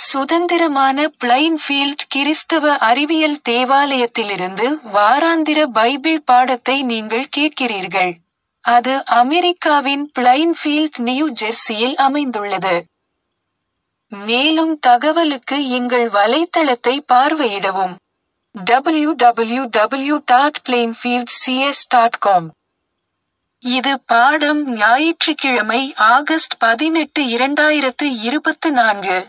சுதந்திரமான பிளைன்ஃபீல்ட் கிறிஸ்தவ அறிவியல் தேவாலயத்திலிருந்து வாராந்திர பைபிள் பாடத்தை நீங்கள் கேட்கிறீர்கள். அது அமெரிக்காவின் பிளைன்ஃபீல்ட் நியூ ஜெர்சியில் அமைந்துள்ளது. மேலும் தகவலுக்கு எங்கள் வலைத்தளத்தை பார்வையிடவும். www.plainfieldcs.com இது பாடம் ஞாயிற்றுக்கிழமை ஆகஸ்ட் பதினெட்டு இரண்டாயிரத்து இருபத்து நான்கு.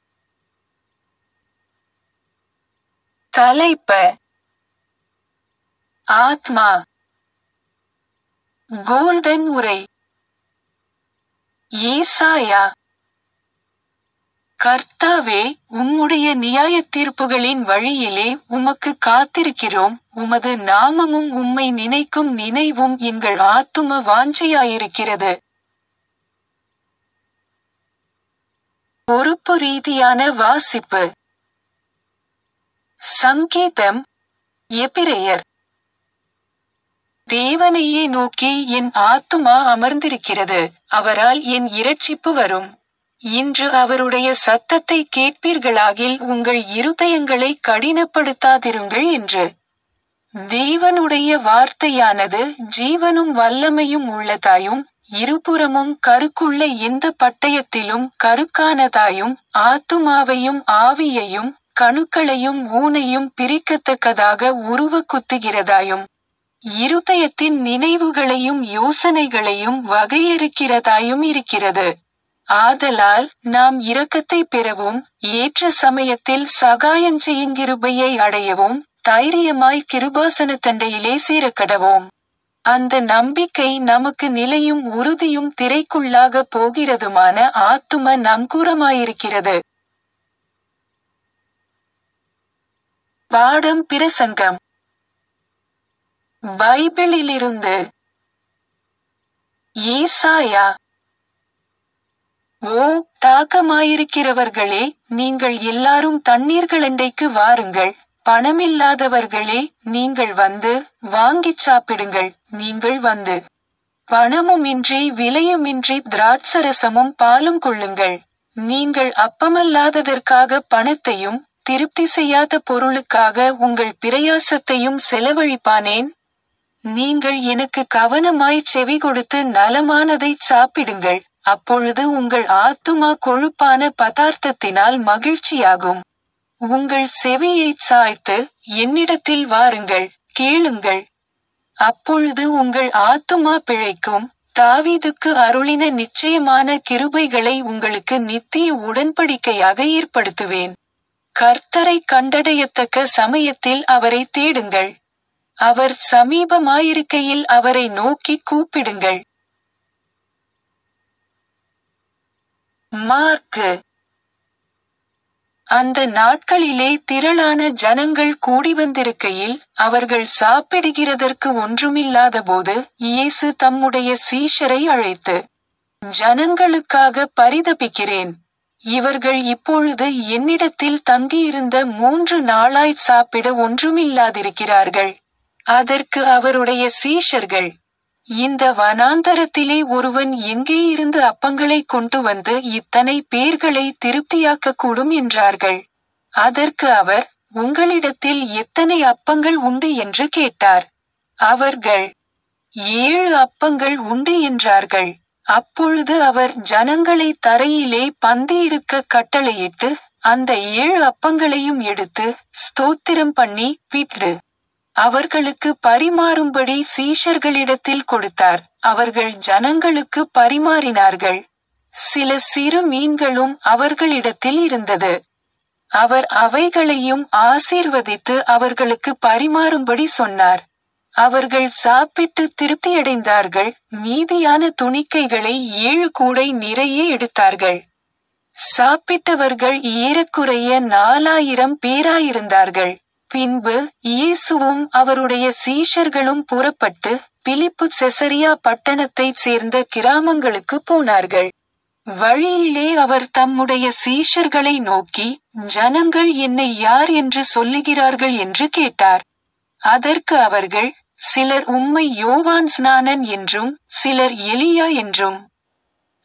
தலைப்ப ஆத்மா கோல்டன் உரை ஏசாயா கர்த்தாவே உம்முடைய நியாயத் தீர்ப்புகளின் வழியிலே உமக்கு காத்திருக்கிறோம் உமது நாமமும் உம்மை நினைக்கும் நினைவும் எங்கள் ஆத்தும வாஞ்சையாயிருக்கிறது. பொறுப்பு ரீதியான வாசிப்பு சங்கீதம் எபிரெயர் தேவனையே நோக்கி என் ஆத்துமா அமர்ந்திருக்கிறது அவரால் என் இரட்சிப்பு வரும் இன்று அவருடைய சத்தத்தை கேட்பீர்களாகில் உங்கள் இருதயங்களை கடினப்படுத்தாதிருங்கள் என்று தேவனுடைய வார்த்தையானது ஜீவனும் வல்லமையும் உள்ளதாயும் இருபுறமும் கருக்குள்ள எந்த பட்டயத்திலும் கருக்கானதாயும் ஆத்துமாவையும் ஆவியையும் கணுக்களையும் ஊனையும் பிரிக்கத்தக்கதாக உருவ குத்துகிறதாயும் இருதயத்தின் நினைவுகளையும் யோசனைகளையும் வகையறுக்கிறதாயும் இருக்கிறது ஆதலால் நாம் இரக்கத்தை பெறவும் ஏற்ற சமயத்தில் சகாயஞ்செய்யுங்கிருபையை அடையவும் தைரியமாய் கிருபாசன தண்டையிலே சேரக்கடவோம் அந்த நம்பிக்கை நமக்கு நிலையும் உறுதியும் திரைக்குள்ளாக போகிறதுமான ஆத்தும நங்கூரமாயிருக்கிறது பாடம் பிரசங்கம் பைபிளிலிருந்து ஏசாயா ஓ தாகமாயிருக்கிறவர்களே நீங்கள் எல்லாரும் தண்ணீர்களண்டைக்கு வாருங்கள் பணமில்லாதவர்களே நீங்கள் வந்து வாங்கிச் சாப்பிடுங்கள் நீங்கள் வந்து பணமுமின்றி விலையுமின்றி திராட்சரசமும் பாலும் கொள்ளுங்கள் நீங்கள் அப்பமல்லாததற்காக பணத்தையும் திருப்தி செய்யாத பொருளுக்காக உங்கள் பிரயாசத்தையும் செலவழிப்பானேன் நீங்கள் எனக்கு கவனமாய் செவி கொடுத்து நலமானதை சாப்பிடுங்கள் அப்பொழுது உங்கள் ஆத்துமா கொழுப்பான பதார்த்தத்தினால் மகிழ்ச்சியாகும் உங்கள் செவியை சாய்த்து என்னிடத்தில் வாருங்கள் கேளுங்கள் அப்பொழுது உங்கள் ஆத்துமா பிழைக்கும் தாவீதுக்கு அருளின நிச்சயமான கிருபைகளை உங்களுக்கு நித்திய உடன்படிக்கையாக ஏற்படுத்துவேன் கர்த்தரை கண்டடையத்தக்க சமயத்தில் அவரை தேடுங்கள் அவர் சமீபமாயிருக்கையில் அவரை நோக்கி கூப்பிடுங்கள் மார்க்கு அந்த நாட்களிலே திரளான ஜனங்கள் கூடி வந்திருக்கையில் அவர்கள் சாப்பிடுகிறதற்கு ஒன்றுமில்லாதபோது இயேசு தம்முடைய சீஷரை அழைத்து ஜனங்களுக்காக பரிதபிக்கிறேன் இவர்கள் இப்பொழுது என்னிடத்தில் தங்கியிருந்த மூன்று நாளாய் சாப்பிட ஒன்றுமில்லாதிருக்கிறார்கள் அதற்கு அவருடைய சீஷர்கள் இந்த வனாந்தரத்திலே ஒருவன் எங்கே இருந்து அப்பங்களை கொண்டு வந்து இத்தனை பேர்களை திருப்தியாக்க கூடும் என்றார்கள் அதற்கு அவர் உங்களிடத்தில் எத்தனை அப்பங்கள் உண்டு என்று கேட்டார் அவர்கள் ஏழு அப்பங்கள் உண்டு என்றார்கள் அப்பொழுது அவர் ஜனங்களை தரையிலே பந்தியிருக்க கட்டளையிட்டு அந்த ஏழு அப்பங்களையும் எடுத்து ஸ்தோத்திரம் பண்ணி பிட்டு அவர்களுக்கு பரிமாறும்படி சீஷர்களிடத்தில் கொடுத்தார் அவர்கள் ஜனங்களுக்கு பரிமாறினார்கள் சில சிறு மீன்களும் அவர்களிடத்தில் இருந்தது அவர் அவைகளையும் ஆசீர்வதித்து அவர்களுக்கு பரிமாறும்படி சொன்னார் அவர்கள் சாப்பிட்டு திருப்தியடைந்தார்கள் மீதியான துணிக்கைகளை ஏழு கூடை நிறைய எடுத்தார்கள் சாப்பிட்டவர்கள் ஏறக்குறைய நாலாயிரம் பேராயிருந்தார்கள் பின்பு இயேசுவும் அவருடைய சீஷர்களும் புறப்பட்டு பிலிப்பு செசரியா பட்டணத்தைச் சேர்ந்த கிராமங்களுக்கு போனார்கள் வழியிலே அவர் தம்முடைய சீஷர்களை நோக்கி ஜனங்கள் என்னை யார் என்று சொல்லுகிறார்கள் என்று கேட்டார் அதற்கு அவர்கள் சிலர் உம்மை யோவான் ஸ்நானன் என்றும் சிலர் எலியா என்றும்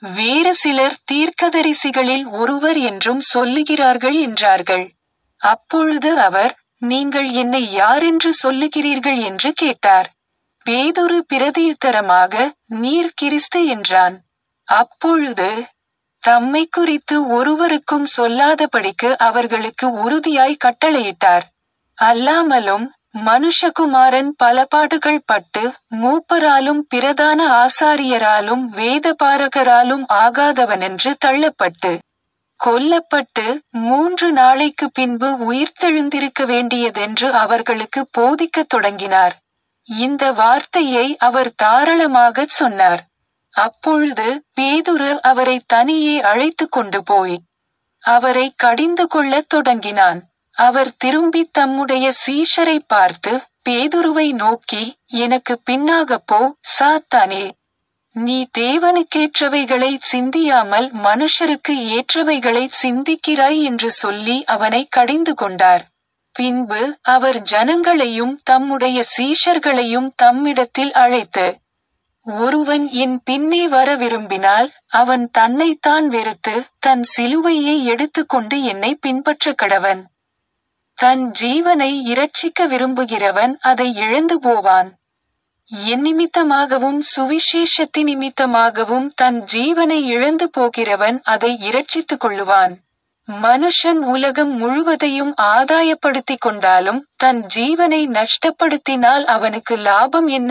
வேறு சிலர் தீர்க்கதரிசிகளில் ஒருவர் என்றும் சொல்லுகிறார்கள் என்றார்கள் அப்பொழுது அவர் நீங்கள் என்னை யாரென்று சொல்லுகிறீர்கள் என்று கேட்டார் பேதுரு பிரதியுத்தரமாக நீர் கிறிஸ்து என்றான் அப்பொழுது தம்மை குறித்து ஒருவருக்கும் சொல்லாதபடிக்கு அவர்களுக்கு உறுதியாய் கட்டளையிட்டார் அல்லாமலும் மனுஷகுமாரன் பல பாடுகள் பட்டு மூப்பராலும் பிரதான ஆசாரியராலும் வேதபாரகராலும் ஆகாதவனென்று தள்ளப்பட்டு கொல்லப்பட்டு மூன்று நாளைக்கு பின்பு உயிர்த்தெழுந்திருக்க வேண்டியதென்று அவர்களுக்கு போதிக்கத் தொடங்கினார் இந்த வார்த்தையை அவர் தாராளமாகச் சொன்னார் அப்பொழுது பேதுரு அவரை தனியே அழைத்து கொண்டு போய் அவரை கடிந்து கொள்ளத் தொடங்கினான் அவர் திரும்பி தம்முடைய சீஷரை பார்த்து பேதுருவை நோக்கி எனக்கு பின்னாகப் போ சாத்தானே நீ தேவனுக்கேற்றவைகளை சிந்தியாமல் மனுஷருக்கு ஏற்றவைகளை சிந்திக்கிறாய் என்று சொல்லி அவனை கடிந்து கொண்டார் பின்பு அவர் ஜனங்களையும் தம்முடைய சீஷர்களையும் தம்மிடத்தில் அழைத்து ஒருவன் என் பின்னே வர விரும்பினால் அவன் தன்னைத்தான் வெறுத்து தன் சிலுவையை எடுத்துக்கொண்டு என்னை பின்பற்ற கடவன் தன் ஜீவனை இரட்சிக்க விரும்புகிறவன் அதை இழந்து போவான் என் நிமித்தமாகவும் சுவிசேஷத்தி நிமித்தமாகவும் தன் ஜீவனை இழந்து போகிறவன் அதை இரட்சித்துக் கொள்ளுவான் மனுஷன் உலகம் முழுவதையும் ஆதாயப்படுத்திக் கொண்டாலும் தன் ஜீவனை நஷ்டப்படுத்தினால் அவனுக்கு லாபம் என்ன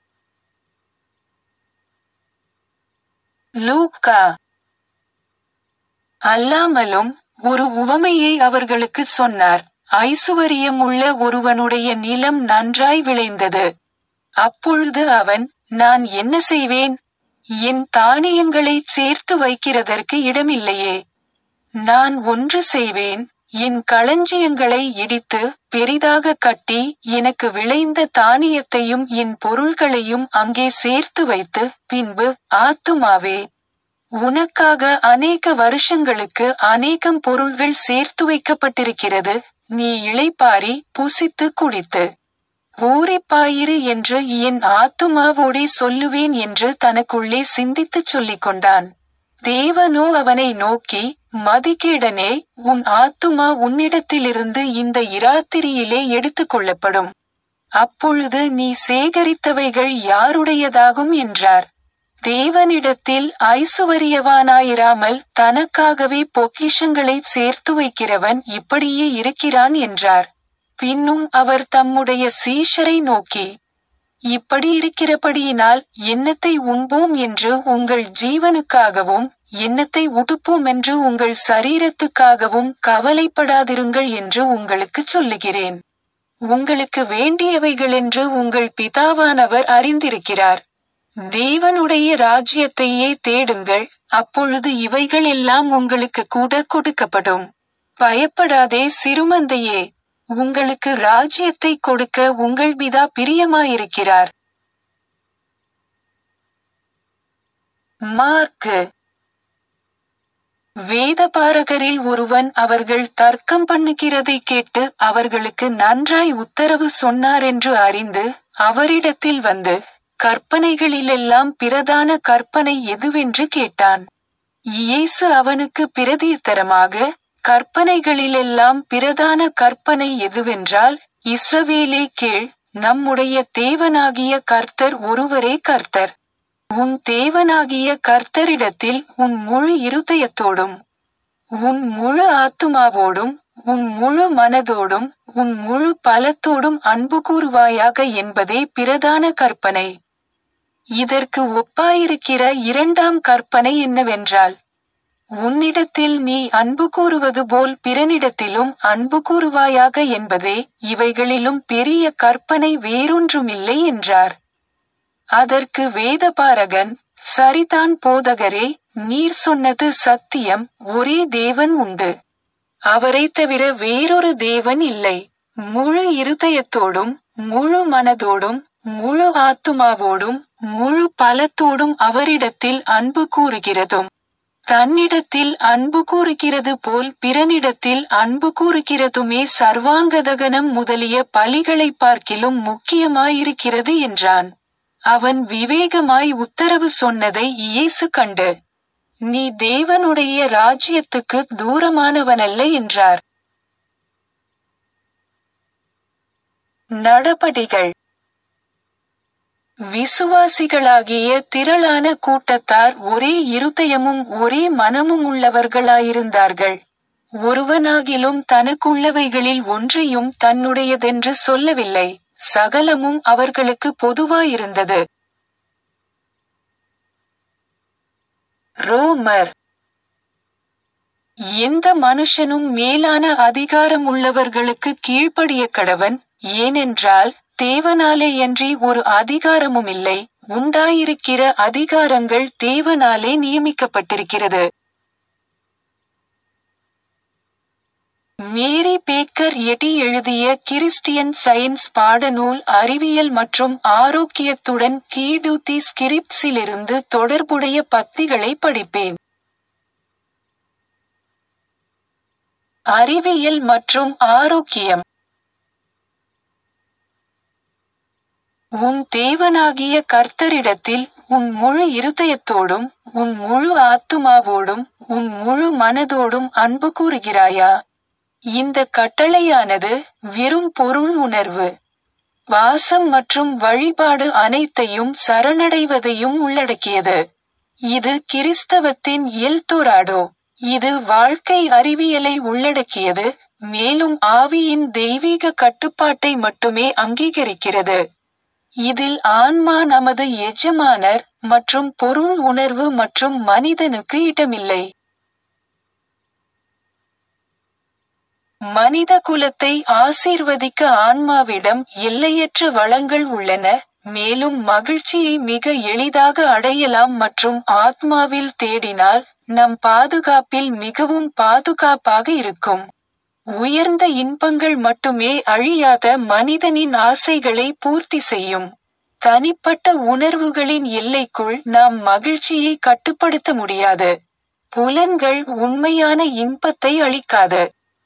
லூக்கா அல்லாமலும் ஒரு உவமையை அவர்களுக்கு சொன்னார் ஐசுவரியம் உள்ள ஒருவனுடைய நிலம் நன்றாய் விளைந்தது அப்பொழுது அவன் நான் என்ன செய்வேன் என் தானியங்களை சேர்த்து வைக்கிறதற்கு இடமில்லையே நான் ஒன்று செய்வேன் என் களஞ்சியங்களை இடித்து பெரிதாக கட்டி எனக்கு விளைந்த தானியத்தையும் என் பொருள்களையும் அங்கே சேர்த்து வைத்து பின்பு ஆத்துமாவே உனக்காக அநேக வருஷங்களுக்கு அநேகம் பொருள்கள் சேர்த்து வைக்கப்பட்டிருக்கிறது நீ இளைப்பாரி புசித்து குடித்து ஊறிப்பாயிரு என்று என் ஆத்துமாவோடே சொல்லுவேன் என்று தனக்குள்ளே சிந்தித்துச் சொல்லிக் கொண்டான் தேவனோ அவனை நோக்கி மதிகேடனே உன் ஆத்துமா உன்னிடத்திலிருந்து இந்த இராத்திரியிலே எடுத்துக் கொள்ளப்படும் அப்பொழுது நீ சேகரித்தவைகள் யாருடையதாகும் என்றார் தேவனிடத்தில் ஐசுவரியவானாயிராமல் தனக்காகவே பொக்கிஷங்களை சேர்த்து வைக்கிறவன் இப்படியே இருக்கிறான் என்றார் பின்னும் அவர் தம்முடைய சீஷரை நோக்கி இப்படி இருக்கிறபடியினால் என்னத்தை உண்போம் என்று உங்கள் ஜீவனுக்காகவும் என்னத்தை உடுப்போம் என்று உங்கள் சரீரத்துக்காகவும் கவலைப்படாதிருங்கள் என்று உங்களுக்கு சொல்லுகிறேன் உங்களுக்கு வேண்டியவைகளென்று உங்கள் பிதாவானவர் அறிந்திருக்கிறார் தேவனுடைய ராஜ்யத்தையே தேடுங்கள் அப்பொழுது இவைகள் எல்லாம் உங்களுக்கு கூட கொடுக்கப்படும் பயப்படாதே சிறுமந்தையே உங்களுக்கு ராஜ்யத்தை கொடுக்க உங்கள் பிதா பிரியமாயிருக்கிறார் மார்க்கு வேதபாரகரில் ஒருவன் அவர்கள் தர்க்கம் பண்ணுகிறதை கேட்டு அவர்களுக்கு நன்றாய் உத்தரவு சொன்னார் என்று அறிந்து அவரிடத்தில் வந்து கற்பனைகளிலெல்லாம் பிரதான கற்பனை எதுவென்று கேட்டான் இயேசு அவனுக்கு பிரதியுத்தரமாக கற்பனைகளிலெல்லாம் பிரதான கற்பனை எதுவென்றால் இஸ்ரவேலே கேள் நம்முடைய தேவனாகிய கர்த்தர் ஒருவரே கர்த்தர் உன் தேவனாகிய கர்த்தரிடத்தில் உன் முழு இருதயத்தோடும் உன் முழு ஆத்துமாவோடும் உன் முழு மனதோடும் உன் முழு பலத்தோடும் அன்பு கூறுவாயாக என்பதே பிரதான கற்பனை இதற்கு ஒப்பாயிருக்கிற இரண்டாம் கற்பனை என்னவென்றால் உன்னிடத்தில் நீ அன்பு கூறுவது போல் பிறனிடத்திலும் அன்பு கூறுவாயாக என்பதே இவைகளிலும் பெரிய கற்பனை வேறொன்றுமில்லை என்றார் அதற்கு வேதபாரகன் சரிதான் போதகரே நீர் சொன்னது சத்தியம் ஒரே தேவன் உண்டு அவரை தவிர வேறொரு தேவன் இல்லை முழு இருதயத்தோடும் முழு மனதோடும் முழு ஆத்துமாவோடும் முழு பலத்தோடும் அவரிடத்தில் அன்பு கூறுகிறதும் தன்னிடத்தில் அன்பு கூறுகிறது போல் பிறனிடத்தில் அன்பு கூறுகிறதுமே சர்வாங்கதகனம் முதலிய பலிகளை பார்க்கிலும் முக்கியமாயிருக்கிறது என்றான் அவன் விவேகமாய் உத்தரவு சொன்னதை இயேசு கண்டு நீ தேவனுடைய ராஜ்யத்துக்கு தூரமானவனல்ல என்றார் நடபடிகள் விசுவாசிகளாகிய திரளான கூட்டத்தார் ஒரே இருதயமும் ஒரே மனமும் உள்ளவர்களாயிருந்தார்கள் ஒருவனாகிலும் தனக்குள்ளவைகளில் ஒன்றையும் தன்னுடையதென்று சொல்லவில்லை சகலமும் அவர்களுக்கு பொதுவாயிருந்தது ரோமர் எந்த மனுஷனும் மேலான அதிகாரம் உள்ளவர்களுக்கு கீழ்ப்படிய கடவன் ஏனென்றால் தேவனாலேயன்றி ஒரு அதிகாரமும் இல்லை உண்டாயிருக்கிற அதிகாரங்கள் தேவனாலே நியமிக்கப்பட்டிருக்கிறது மேரி பேக்கர் எட்டி எழுதிய கிறிஸ்டியன் சயின்ஸ் பாடநூல் அறிவியல் மற்றும் ஆரோக்கியத்துடன் கீடூத்தி ஸ்கிரிப்ட்ஸிலிருந்து தொடர்புடைய பத்திகளை படிப்பேன் அறிவியல் மற்றும் ஆரோக்கியம் உன் தேவனாகிய கர்த்தரிடத்தில் உன் முழு இருதயத்தோடும் உன் முழு ஆத்துமாவோடும் உன் முழு மனதோடும் அன்பு கூறுகிறாயா இந்த கட்டளையானது வெறும் பொருள் உணர்வு வாசம் மற்றும் வழிபாடு அனைத்தையும் சரணடைவதையும் உள்ளடக்கியது இது கிறிஸ்தவத்தின் எல்தோராடோ இது வாழ்க்கை அறிவியலை உள்ளடக்கியது மேலும் ஆவியின் தெய்வீக கட்டுப்பாட்டை மட்டுமே அங்கீகரிக்கிறது இதில் ஆன்மா நமது எஜமானர் மற்றும் பொருள் உணர்வு மற்றும் மனிதனுக்கு இடமில்லை மனித குலத்தை ஆசீர்வதிக்க ஆன்மாவிடம் எல்லையற்ற வளங்கள் உள்ளன மேலும் மகிழ்ச்சியை மிக எளிதாக அடையலாம் மற்றும் ஆத்மாவில் தேடினால் நம் பாதுகாப்பில் மிகவும் பாதுகாப்பாக இருக்கும் உயர்ந்த இன்பங்கள் மட்டுமே அழியாத மனிதனின் ஆசைகளை பூர்த்தி செய்யும் தனிப்பட்ட உணர்வுகளின் எல்லைக்குள் நாம் மகிழ்ச்சியை கட்டுப்படுத்த முடியாது புலன்கள் உண்மையான இன்பத்தை அளிக்காது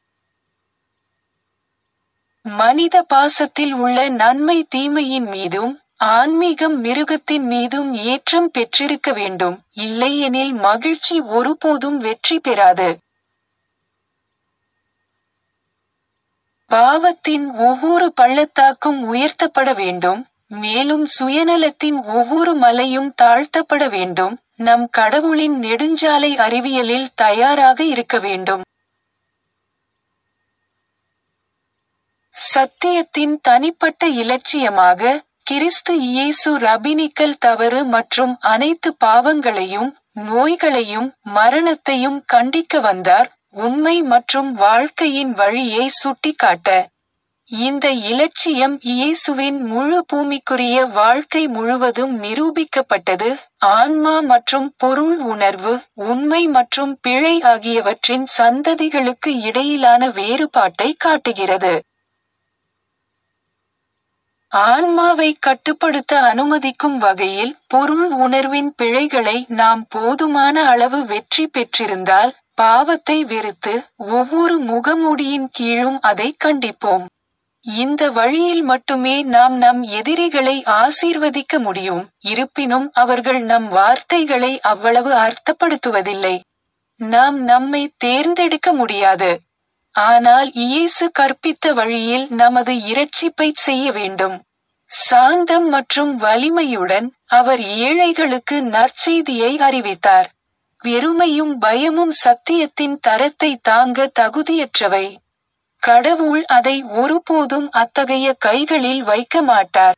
மனித பாசத்தில் உள்ள நன்மை தீமையின் மீதும் ஆன்மீகம் மிருகத்தின் மீதும் ஏற்றம் பெற்றிருக்க வேண்டும் இல்லையெனில் மகிழ்ச்சி ஒருபோதும் வெற்றி பெறாது பாவத்தின் ஒவ்வொரு பள்ளத்தாக்கும் உயர்த்தப்பட வேண்டும் மேலும் சுயநலத்தின் ஒவ்வொரு மலையும் தாழ்த்தப்பட வேண்டும் நம் கடவுளின் நெடுஞ்சாலை அறிவியலில் தயாராக இருக்க வேண்டும் சத்தியத்தின் தனிப்பட்ட இலட்சியமாக கிறிஸ்து இயேசு ரபினிக்கல் தவறு மற்றும் அனைத்து பாவங்களையும் நோய்களையும் மரணத்தையும் கண்டிக்க வந்தார் உண்மை மற்றும் வாழ்க்கையின் வழியை சுட்டிக்காட்ட இந்த இலட்சியம் இயேசுவின் முழு பூமிக்குரிய வாழ்க்கை முழுவதும் நிரூபிக்கப்பட்டது ஆன்மா மற்றும் பொருள் உணர்வு உண்மை மற்றும் பிழை ஆகியவற்றின் சந்ததிகளுக்கு இடையிலான வேறுபாட்டை காட்டுகிறது ஆன்மாவை கட்டுப்படுத்த அனுமதிக்கும் வகையில் பொருள் உணர்வின் பிழைகளை நாம் போதுமான அளவு வெற்றி பெற்றிருந்தால் பாவத்தை வெறுத்து ஒவ்வொரு முகமூடியின் கீழும் அதை கண்டிப்போம் இந்த வழியில் மட்டுமே நாம் நம் எதிரிகளை ஆசீர்வதிக்க முடியும் இருப்பினும் அவர்கள் நம் வார்த்தைகளை அவ்வளவு அர்த்தப்படுத்துவதில்லை நாம் நம்மை தேர்ந்தெடுக்க முடியாது ஆனால் இயேசு கற்பித்த வழியில் நமது இரட்சிப்பை செய்ய வேண்டும் சாந்தம் மற்றும் வலிமையுடன் அவர் ஏழைகளுக்கு நற்செய்தியை அறிவித்தார் வெறுமையும் பயமும் சத்தியத்தின் தரத்தை தாங்க தகுதியற்றவை கடவுள் அதை ஒருபோதும் அத்தகைய கைகளில் வைக்க மாட்டார்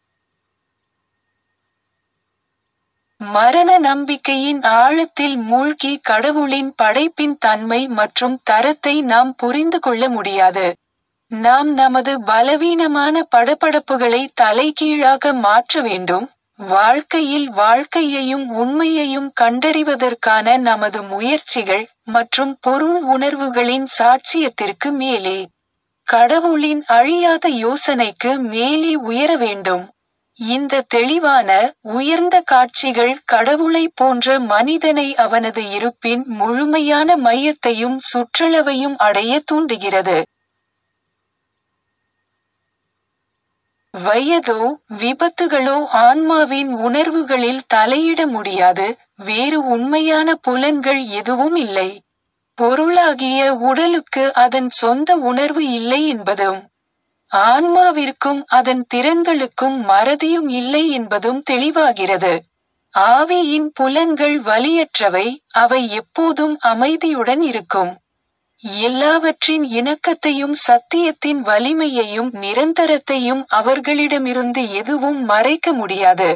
மரண நம்பிக்கையின் ஆழத்தில் மூழ்கி கடவுளின் படைப்பின் தன்மை மற்றும் தரத்தை நாம் புரிந்து கொள்ள முடியாது நாம் நமது பலவீனமான படபடப்புகளை தலைகீழாக மாற்ற வேண்டும் வாழ்க்கையில் வாழ்க்கையையும் உண்மையையும் கண்டறிவதற்கான நமது முயற்சிகள் மற்றும் பொருள் உணர்வுகளின் சாட்சியத்திற்கு மேலே கடவுளின் அழியாத யோசனைக்கு மேலே உயர வேண்டும் இந்த தெளிவான உயர்ந்த காட்சிகள் கடவுளை போன்ற மனிதனை அவனது இருப்பின் முழுமையான மையத்தையும் சுற்றளவையும் அடைய தூண்டுகிறது வயதோ விபத்துகளோ ஆன்மாவின் உணர்வுகளில் தலையிட முடியாது வேறு உண்மையான புலன்கள் எதுவும் இல்லை பொருளாகிய உடலுக்கு அதன் சொந்த உணர்வு இல்லை என்பதும் ஆன்மாவிற்கும் அதன் திறன்களுக்கும் மறதியும் இல்லை என்பதும் தெளிவாகிறது ஆவியின் புலன்கள் வலியற்றவை அவை எப்போதும் அமைதியுடன் இருக்கும் எல்லாவற்றின் இணக்கத்தையும் சத்தியத்தின் வலிமையையும் நிரந்தரத்தையும் அவர்களிடமிருந்து எதுவும் மறைக்க முடியாது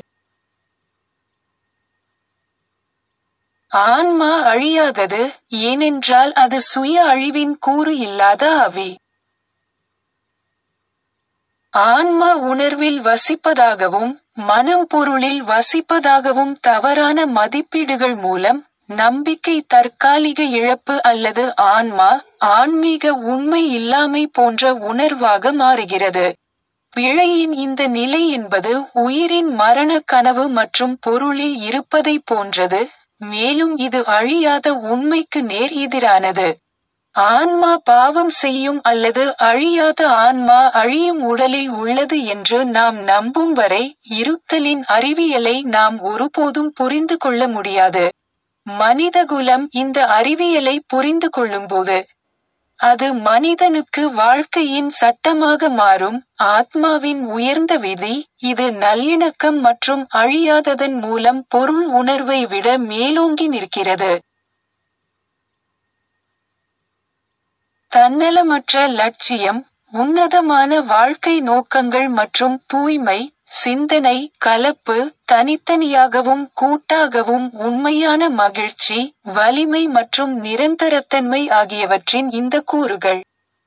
ஆன்மா அழியாதது ஏனென்றால் அது சுய அழிவின் கூறு இல்லாத ஆவி ஆன்மா உணர்வில் வசிப்பதாகவும் மனம் பொருளில் வசிப்பதாகவும் தவறான மதிப்பீடுகள் மூலம் நம்பிக்கை தற்காலிக இழப்பு அல்லது ஆன்மா ஆன்மீக உண்மை இல்லாமை போன்ற உணர்வாக மாறுகிறது பிழையின் இந்த நிலை என்பது உயிரின் மரண கனவு மற்றும் பொருளில் இருப்பதை போன்றது மேலும் இது அழியாத உண்மைக்கு நேர் எதிரானது ஆன்மா பாவம் செய்யும் அல்லது அழியாத ஆன்மா அழியும் உடலில் உள்ளது என்று நாம் நம்பும் வரை இருத்தலின் அறிவியலை நாம் ஒருபோதும் புரிந்து கொள்ள முடியாது மனிதகுலம் இந்த அறிவியலை புரிந்து கொள்ளும்போது அது மனிதனுக்கு வாழ்க்கையின் சட்டமாக மாறும் ஆத்மாவின் உயர்ந்த விதி இது நல்லிணக்கம் மற்றும் அழியாததன் மூலம் பொருள் உணர்வை விட மேலோங்கி நிற்கிறது தன்னலமற்ற லட்சியம் உன்னதமான வாழ்க்கை நோக்கங்கள் மற்றும் தூய்மை சிந்தனை கலப்பு தனித்தனியாகவும் கூட்டாகவும் உண்மையான மகிழ்ச்சி வலிமை மற்றும் நிரந்தரத்தன்மை ஆகியவற்றின் இந்த கூறுகள்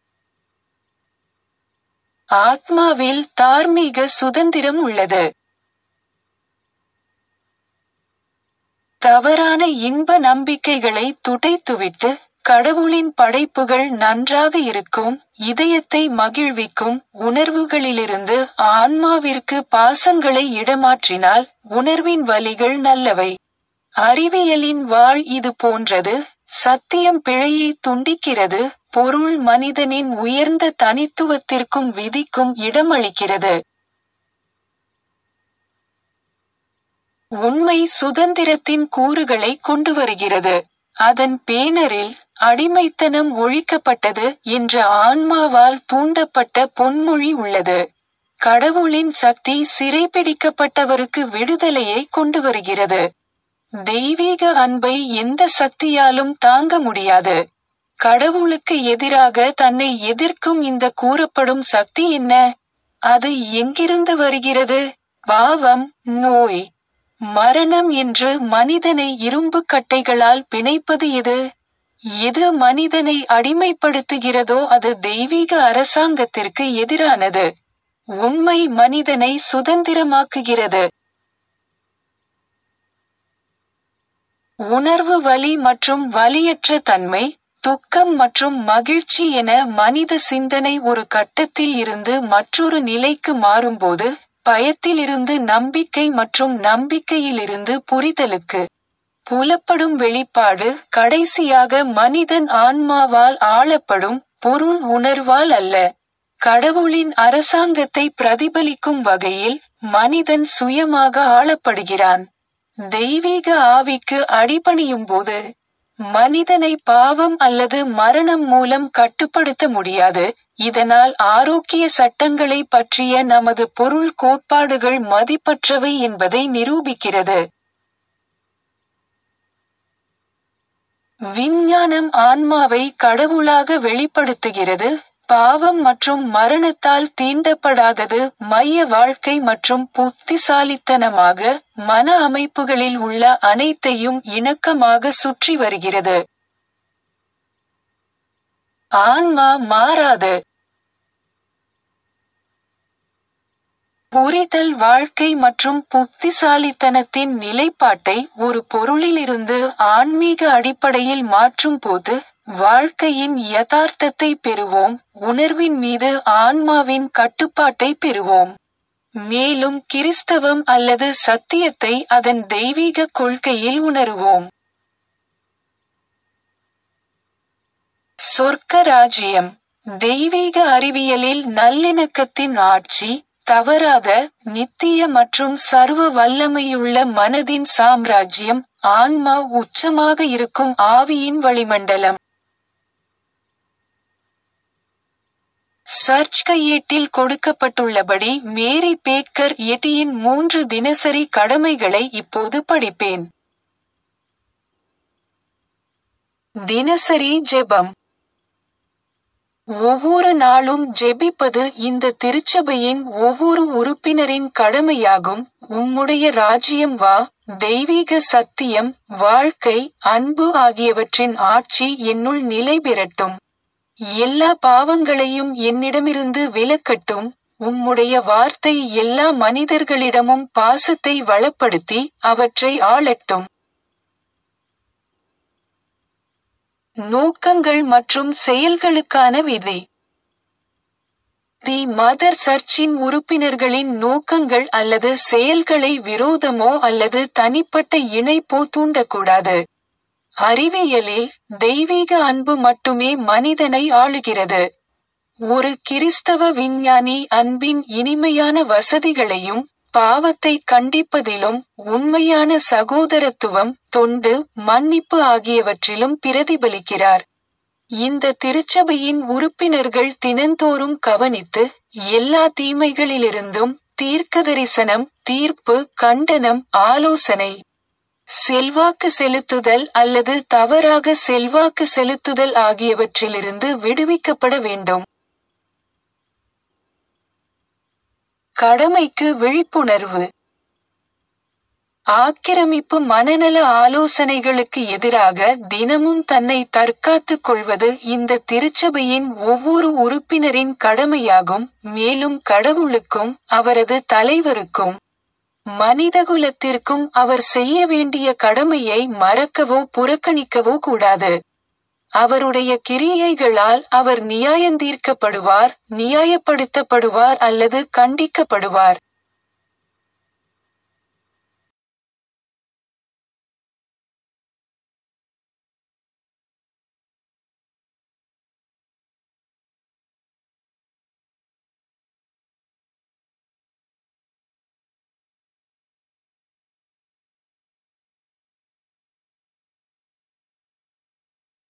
ஆத்மாவில் தார்மீக சுதந்திரம் உள்ளது தவறான இன்ப நம்பிக்கைகளை துடைத்துவிட்டு கடவுளின் படைப்புகள் நன்றாக இருக்கும் இதயத்தை மகிழ்விக்கும் உணர்வுகளிலிருந்து ஆன்மாவிற்கு பாசங்களை இடமாற்றினால் உணர்வின் வழிகள் நல்லவை அறிவியலின் வாழ் இது போன்றது சத்தியம் பிழையை துண்டிக்கிறது பொருள் மனிதனின் உயர்ந்த தனித்துவத்திற்கும் விதிக்கும் இடமளிக்கிறது உண்மை சுதந்திரத்தின் கூறுகளை கொண்டு வருகிறது அதன் பேனரில் அடிமைத்தனம் ஒழிக்கப்பட்டது என்ற ஆன்மாவால் தூண்டப்பட்ட பொன்மொழி உள்ளது கடவுளின் சக்தி சிறைபிடிக்கப்பட்டவருக்கு விடுதலையை கொண்டு வருகிறது தெய்வீக அன்பை எந்த சக்தியாலும் தாங்க முடியாது கடவுளுக்கு எதிராக தன்னை எதிர்க்கும் இந்த கூறப்படும் சக்தி என்ன அது எங்கிருந்து வருகிறது பாவம் நோய் மரணம் என்று மனிதனை இரும்பு கட்டைகளால் பிணைப்பது எது எது மனிதனை அடிமைப்படுத்துகிறதோ அது தெய்வீக அரசாங்கத்திற்கு எதிரானது உண்மை மனிதனை சுதந்திரமாக்குகிறது உணர்வு வலி மற்றும் வலியற்ற தன்மை துக்கம் மற்றும் மகிழ்ச்சி என மனித சிந்தனை ஒரு கட்டத்தில் இருந்து மற்றொரு நிலைக்கு மாறும்போது பயத்திலிருந்து நம்பிக்கை மற்றும் நம்பிக்கையிலிருந்து புரிதலுக்கு புலப்படும் வெளிப்பாடு கடைசியாக மனிதன் ஆன்மாவால் ஆளப்படும் பொருள் உணர்வால் அல்ல கடவுளின் அரசாங்கத்தை பிரதிபலிக்கும் வகையில் மனிதன் சுயமாக ஆளப்படுகிறான் தெய்வீக ஆவிக்கு அடிபணியும் போது மனிதனை பாவம் அல்லது மரணம் மூலம் கட்டுப்படுத்த முடியாது இதனால் ஆரோக்கிய சட்டங்களை பற்றிய நமது பொருள் கோட்பாடுகள் மதிப்பற்றவை என்பதை நிரூபிக்கிறது விஞ்ஞானம் ஆன்மாவை கடவுளாக வெளிப்படுத்துகிறது பாவம் மற்றும் மரணத்தால் தீண்டப்படாதது மைய வாழ்க்கை மற்றும் புத்திசாலித்தனமாக மன அமைப்புகளில் உள்ள அனைத்தையும் இணக்கமாக சுற்றி வருகிறது ஆன்மா மாறாது புரிதல் வாழ்க்கை மற்றும் புத்திசாலித்தனத்தின் நிலைப்பாட்டை ஒரு பொருளிலிருந்து ஆன்மீக அடிப்படையில் மாற்றும் போது வாழ்க்கையின் யதார்த்தத்தை பெறுவோம் உணர்வின் மீது ஆன்மாவின் கட்டுப்பாட்டை பெறுவோம் மேலும் கிறிஸ்தவம் அல்லது சத்தியத்தை அதன் தெய்வீக கொள்கையில் உணருவோம் சொர்க்க ராஜ்யம் தெய்வீக அறிவியலில் நல்லிணக்கத்தின் ஆட்சி தவறாத நித்திய மற்றும் சர்வ வல்லமையுள்ள மனதின் சாம்ராஜ்யம் ஆன்மா உச்சமாக இருக்கும் ஆவியின் வளிமண்டலம் சர்ச் கையேட்டில் கொடுக்கப்பட்டுள்ளபடி மேரி பேக்கர் எட்டியின் மூன்று தினசரி கடமைகளை இப்போது படிப்பேன் தினசரி ஜெபம் ஒவ்வொரு நாளும் ஜெபிப்பது இந்த திருச்சபையின் ஒவ்வொரு உறுப்பினரின் கடமையாகும் உம்முடைய ராஜ்யம் வா தெய்வீக சத்தியம் வாழ்க்கை அன்பு ஆகியவற்றின் ஆட்சி என்னுள் நிலை பெறட்டும் எல்லா பாவங்களையும் என்னிடமிருந்து விலக்கட்டும் உம்முடைய வார்த்தை எல்லா மனிதர்களிடமும் பாசத்தை வளப்படுத்தி அவற்றை ஆளட்டும் நோக்கங்கள் மற்றும் செயல்களுக்கான விதி தி மதர் சர்ச்சின் உறுப்பினர்களின் நோக்கங்கள் அல்லது செயல்களை விரோதமோ அல்லது தனிப்பட்ட இணைப்போ தூண்டக்கூடாது அறிவியலில் தெய்வீக அன்பு மட்டுமே மனிதனை ஆளுகிறது ஒரு கிறிஸ்தவ விஞ்ஞானி அன்பின் இனிமையான வசதிகளையும் பாவத்தை கண்டிப்பதிலும் உண்மையான சகோதரத்துவம் தொண்டு மன்னிப்பு ஆகியவற்றிலும் பிரதிபலிக்கிறார் இந்த திருச்சபையின் உறுப்பினர்கள் தினந்தோறும் கவனித்து எல்லா தீமைகளிலிருந்தும் தீர்க்கதரிசனம் தீர்ப்பு கண்டனம் ஆலோசனை செல்வாக்கு செலுத்துதல் அல்லது தவறாக செல்வாக்கு செலுத்துதல் ஆகியவற்றிலிருந்து விடுவிக்கப்பட வேண்டும் கடமைக்கு விழிப்புணர்வு ஆக்கிரமிப்பு மனநல ஆலோசனைகளுக்கு எதிராக தினமும் தன்னை தற்காத்துக் கொள்வது இந்த திருச்சபையின் ஒவ்வொரு உறுப்பினரின் கடமையாகும் மேலும் கடவுளுக்கும் அவரது தலைவருக்கும் மனிதகுலத்திற்கும் அவர் செய்ய வேண்டிய கடமையை மறக்கவோ புறக்கணிக்கவோ கூடாது அவருடைய கிரியைகளால் அவர் நியாயந்தீர்க்கப்படுவார் நியாயப்படுத்தப்படுவார் அல்லது கண்டிக்கப்படுவார்